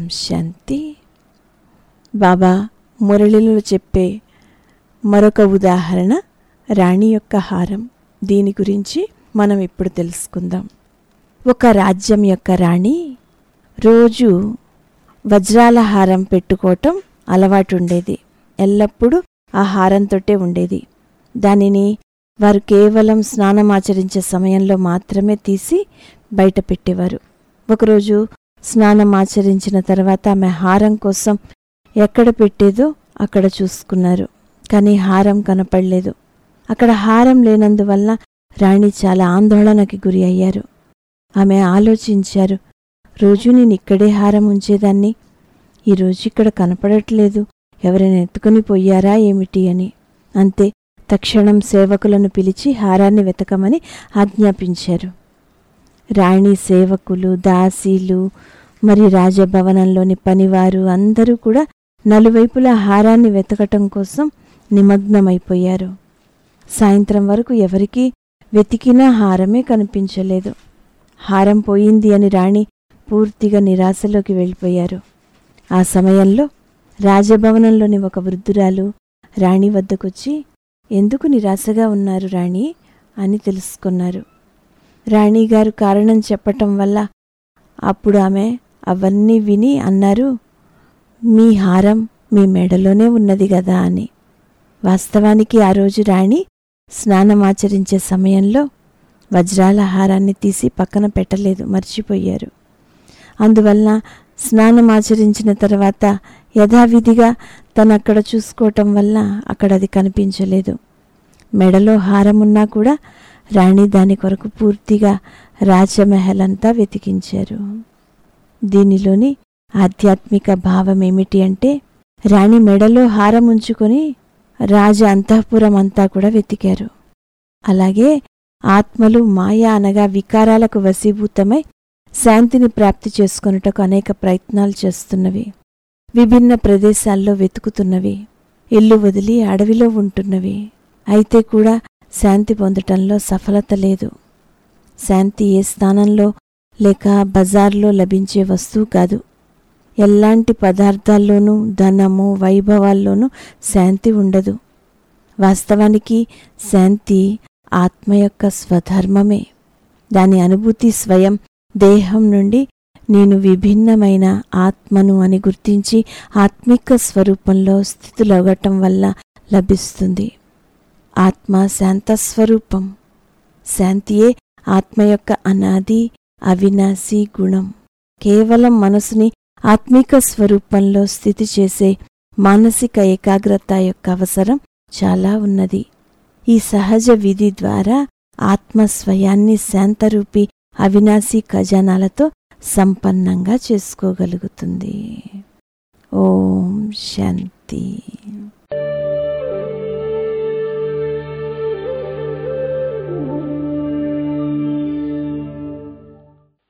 శాంతి బాబా మురళిలో చెప్పే మరొక ఉదాహరణ రాణి యొక్క హారం దీని గురించి మనం ఇప్పుడు తెలుసుకుందాం ఒక రాజ్యం యొక్క రాణి రోజు వజ్రాల హారం పెట్టుకోవటం అలవాటు ఉండేది ఎల్లప్పుడూ ఆ హారంతోటే ఉండేది దానిని వారు కేవలం స్నానమాచరించే సమయంలో మాత్రమే తీసి బయట పెట్టేవారు ఒకరోజు స్నానం ఆచరించిన తర్వాత ఆమె హారం కోసం ఎక్కడ పెట్టేదో అక్కడ చూసుకున్నారు కానీ హారం కనపడలేదు అక్కడ హారం లేనందువల్ల రాణి చాలా ఆందోళనకి గురి అయ్యారు ఆమె ఆలోచించారు రోజు నేను ఇక్కడే హారం ఉంచేదాన్ని ఈరోజు ఇక్కడ కనపడట్లేదు ఎవరైనా ఎత్తుకుని పోయారా ఏమిటి అని అంతే తక్షణం సేవకులను పిలిచి హారాన్ని వెతకమని ఆజ్ఞాపించారు రాణి సేవకులు దాసీలు మరి రాజభవనంలోని పనివారు అందరూ కూడా నలువైపులా హారాన్ని వెతకటం కోసం నిమగ్నమైపోయారు సాయంత్రం వరకు ఎవరికీ వెతికినా హారమే కనిపించలేదు హారం పోయింది అని రాణి పూర్తిగా నిరాశలోకి వెళ్ళిపోయారు ఆ సమయంలో రాజభవనంలోని ఒక వృద్ధురాలు రాణి వద్దకొచ్చి ఎందుకు నిరాశగా ఉన్నారు రాణి అని తెలుసుకున్నారు రాణిగారు కారణం చెప్పటం వల్ల అప్పుడు ఆమె అవన్నీ విని అన్నారు మీ హారం మీ మెడలోనే ఉన్నది గదా అని వాస్తవానికి ఆ రోజు రాణి స్నానమాచరించే సమయంలో వజ్రాల హారాన్ని తీసి పక్కన పెట్టలేదు మర్చిపోయారు అందువల్ల స్నానమాచరించిన తర్వాత యథావిధిగా తను అక్కడ చూసుకోవటం వల్ల అక్కడ అది కనిపించలేదు మెడలో హారం ఉన్నా కూడా రాణి దాని కొరకు పూర్తిగా రాజమహల్ అంతా వెతికించారు దీనిలోని ఆధ్యాత్మిక భావం ఏమిటి అంటే రాణి మెడలో హారం ఉంచుకొని రాజ అంతఃపురం అంతా కూడా వెతికారు అలాగే ఆత్మలు మాయ అనగా వికారాలకు వశీభూతమై శాంతిని ప్రాప్తి చేసుకొనుటకు అనేక ప్రయత్నాలు చేస్తున్నవి విభిన్న ప్రదేశాల్లో వెతుకుతున్నవి ఇల్లు వదిలి అడవిలో ఉంటున్నవి అయితే కూడా శాంతి పొందటంలో సఫలత లేదు శాంతి ఏ స్థానంలో లేక బజార్లో లభించే వస్తువు కాదు ఎలాంటి పదార్థాల్లోనూ ధనము వైభవాల్లోనూ శాంతి ఉండదు వాస్తవానికి శాంతి ఆత్మ యొక్క స్వధర్మమే దాని అనుభూతి స్వయం దేహం నుండి నేను విభిన్నమైన ఆత్మను అని గుర్తించి ఆత్మిక స్వరూపంలో స్థితులవ్వటం వల్ల లభిస్తుంది ఆత్మ శాంతస్వరూపం శాంతియే ఆత్మ యొక్క అనాది అవినాశి గుణం కేవలం మనసుని ఆత్మిక స్వరూపంలో స్థితి చేసే మానసిక ఏకాగ్రత యొక్క అవసరం చాలా ఉన్నది ఈ సహజ విధి ద్వారా ఆత్మ స్వయాన్ని శాంతరూపి అవినాశి ఖజానాలతో సంపన్నంగా చేసుకోగలుగుతుంది ఓం శాంతి